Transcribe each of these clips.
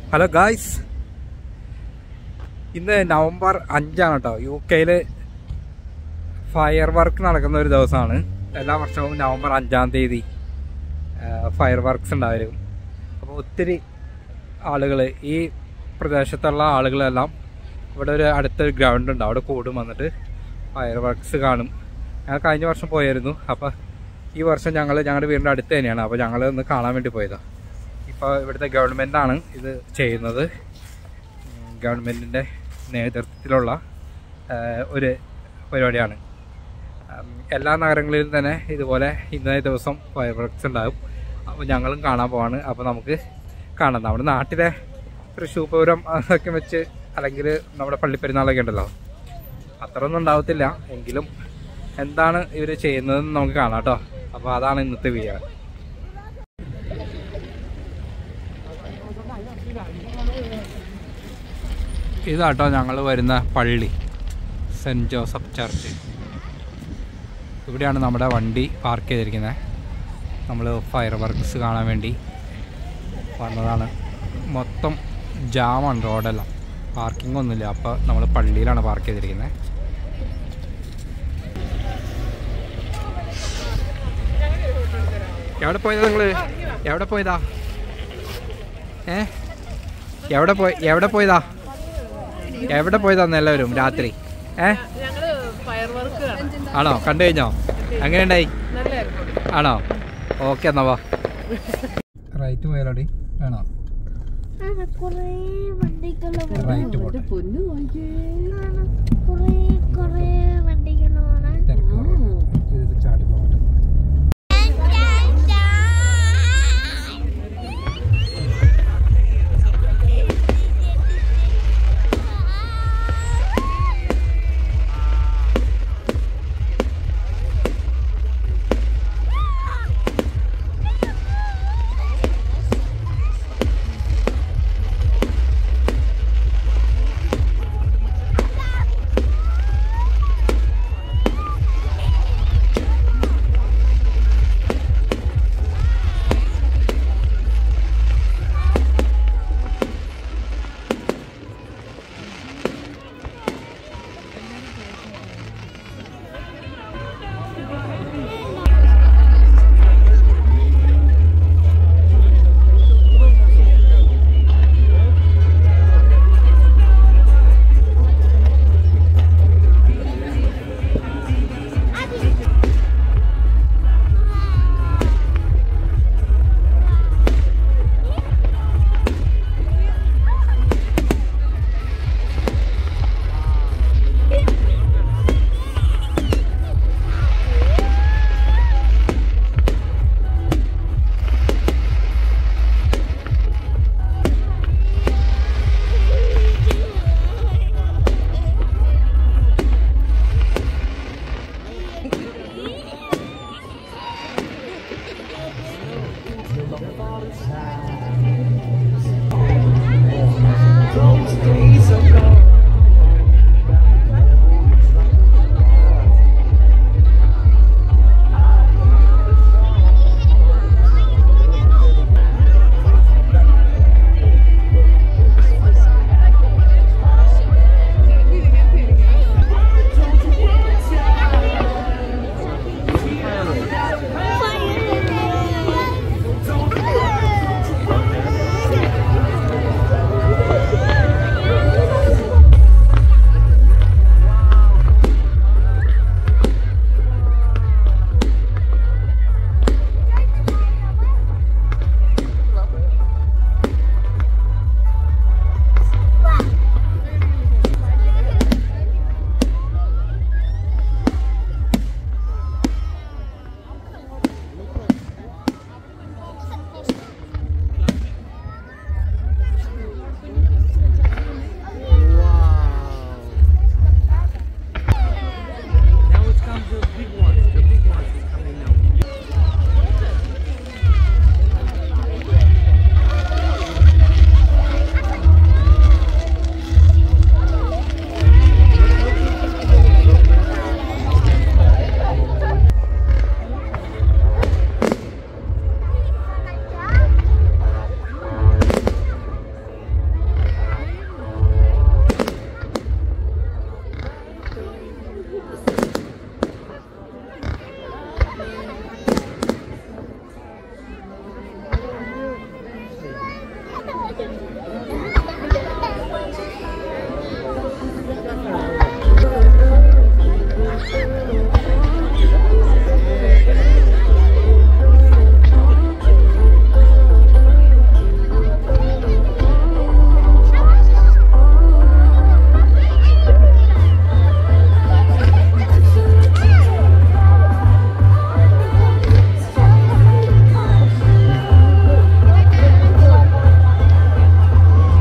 Hello guys ഇന്ന് November അഞ്ചാണ് കേട്ടോ യു കെയിൽ ഫയർ വർക്ക് നടക്കുന്ന ഒരു ദിവസമാണ് എല്ലാ വർഷവും നവംബർ അഞ്ചാം തീയതി ഫയർ വർക്ക്സ് ഉണ്ടാവും അപ്പോൾ ഒത്തിരി ആളുകൾ ഈ പ്രദേശത്തുള്ള ആളുകളെല്ലാം ഇവിടെ ഒരു അടുത്തൊരു ഗ്രൗണ്ട് ഉണ്ട് അവിടെ കൂടും വന്നിട്ട് ഫയർ വർക്ക്സ് കാണും ഞങ്ങൾ കഴിഞ്ഞ വർഷം പോയായിരുന്നു അപ്പോൾ ഈ വർഷം ഞങ്ങൾ ഞങ്ങളുടെ വീടിൻ്റെ അടുത്ത് തന്നെയാണ് അപ്പോൾ ഞങ്ങൾ ഒന്ന് കാണാൻ വേണ്ടി പോയതാണ് ഇപ്പോൾ ഇവിടുത്തെ ഗവൺമെൻറ്റാണ് ഇത് ചെയ്യുന്നത് ഗവൺമെൻറ്റിൻ്റെ നേതൃത്വത്തിലുള്ള ആ, ഒരു പരിപാടിയാണ് ഉം, എല്ലാ നഗരങ്ങളിലും തന്നെ ഇതുപോലെ ഇന്നേ ദിവസം ഫയർ വർക്ക്സ് ഉണ്ടാകും അപ്പോൾ ഞങ്ങളും കാണാൻ പോവാണ് അപ്പോൾ നമുക്ക് കാണാം നമ്മുടെ നാട്ടിലെ തൃശ്ശൂർ പൂരം അതൊക്കെ വെച്ച് അല്ലെങ്കിൽ നമ്മുടെ പള്ളിപ്പെരുന്നാളൊക്കെ ഉണ്ടല്ലോ അത്രയൊന്നും ഉണ്ടാവത്തില്ല എങ്കിലും എന്താണ് ഇവർ ചെയ്യുന്നതെന്ന് നമുക്ക് കാണാം കേട്ടോ അപ്പോൾ അതാണ് ഇന്നത്തെ വീഡിയോ ഇതാട്ടോ ഞങ്ങൾ വരുന്ന പള്ളി സെൻറ്റ് ജോസഫ് ചർച്ച് ഇവിടെയാണ് നമ്മുടെ വണ്ടി പാർക്ക് ചെയ്തിരിക്കുന്നത് നമ്മൾ ഫയർ വർക്ക്സ് കാണാൻ വേണ്ടി വന്നതാണ് മൊത്തം ജാമാണ് റോഡെല്ലാം പാർക്കിംഗ് ഒന്നുമില്ല അപ്പോൾ നമ്മൾ പള്ളിയിലാണ് പാർക്ക് ചെയ്തിരിക്കുന്നത് എവിടെ പോയതാ നിങ്ങൾ എവിടെ പോയതാ ഏ എവിടെ പോയി എവിടെ പോയതാ എവിടെ പോയതാന്ന് എല്ലാവരും രാത്രി ഏ ഞങ്ങള് ഫയർ വർക്ക് കാണാം ആണോ കണ്ടു കഴിഞ്ഞോ എങ്ങനെയുണ്ടായി നല്ലായിരുന്നു ആണോ ഓക്കെ എന്നാ വാ റൈറ്റ് പോയാലോടി വേണോ കുറേ വണ്ടികള് റൈറ്റ് പോട്ടെ പൊന്നു നോക്കിയേ കുറേ കുറേ വണ്ടികള് പോണേ തിരക്ക് കുറവുണ്ട്. ഇതിൽ ചാടി പോകട്ടെ Fire! ആ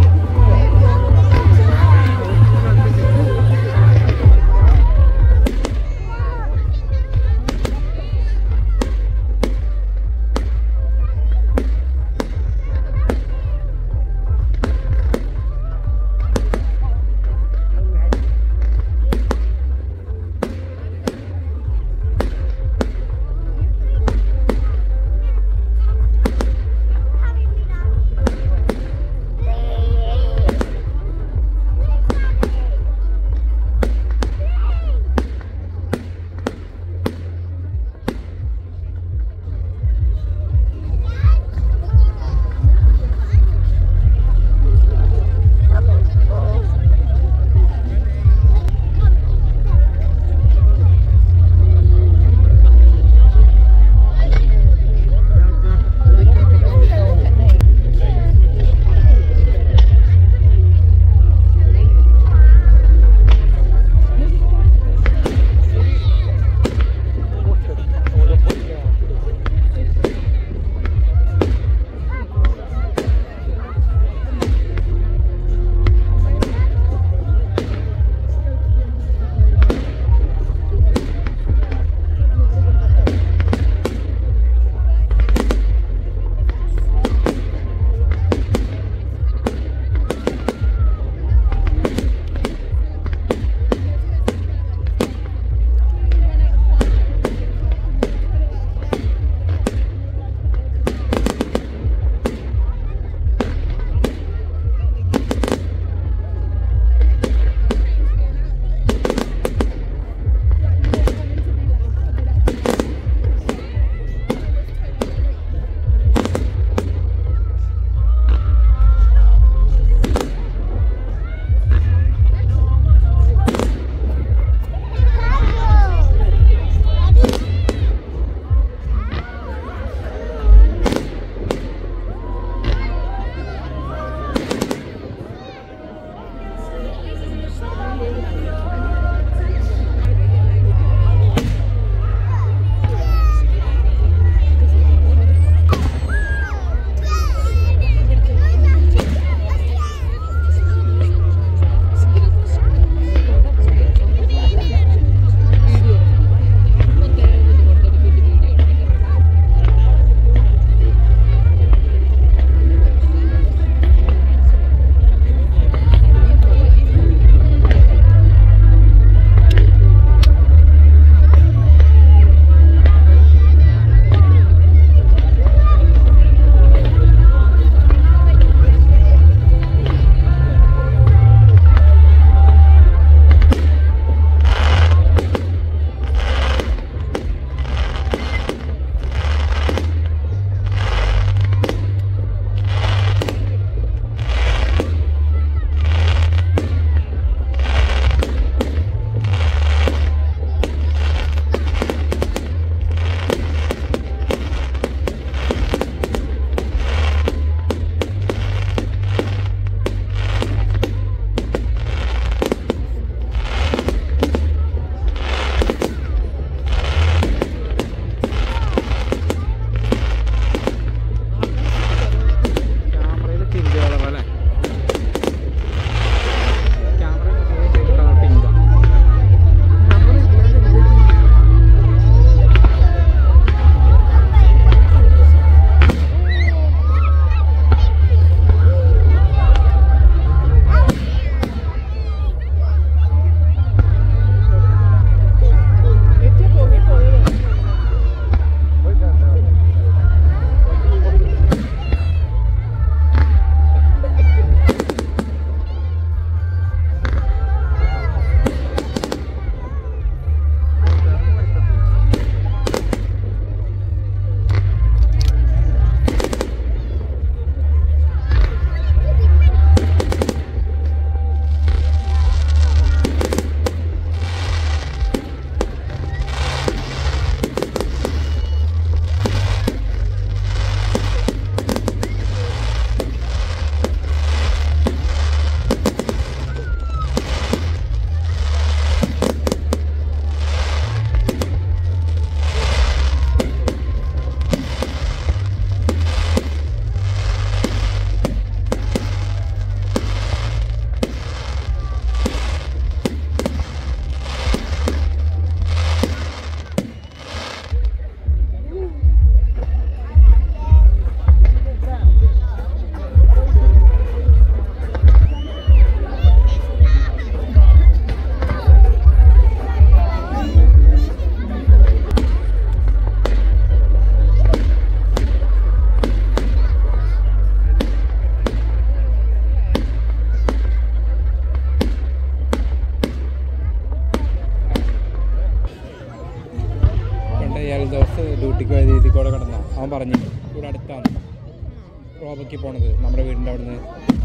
അവൻ പറഞ്ഞു ഇവിടെ അടുത്താണ് റോബയ്ക്ക് പോണത് നമ്മുടെ വീടിൻ്റെ അവിടുന്ന്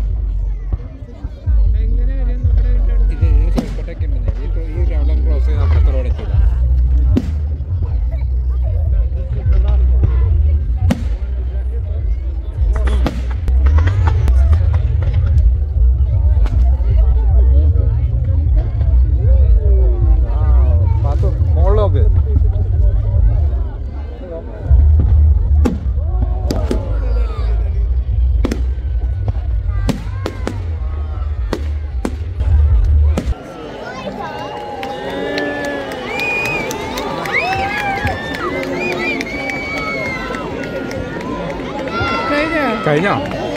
എങ്ങനെ വരും നമ്മുടെ വീടിന്റെ അടുത്ത്? ഇത് ഈ ചോക്കട്ടൊക്കെ ഉണ്ടെന്നേ ഈ ക്രോ- ഈ ഗ്രൗണ്ട് ക്രോസ് ചെയ്ത് അപ്പുറത്തെ റോഡ് എത്തും പാത്തു മുകളിലോക്ക് കഴിഞ്ഞോ? കഴിഞ്ഞോ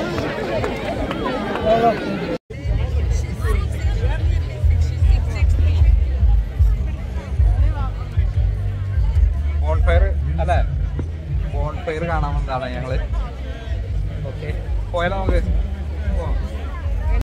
ബോൺഫയർ അല്ലേ ബോൺഫയർ കാണാൻ വന്നതാണ് ഞങ്ങള് ഓക്കെ പോയാലോ നമുക്ക്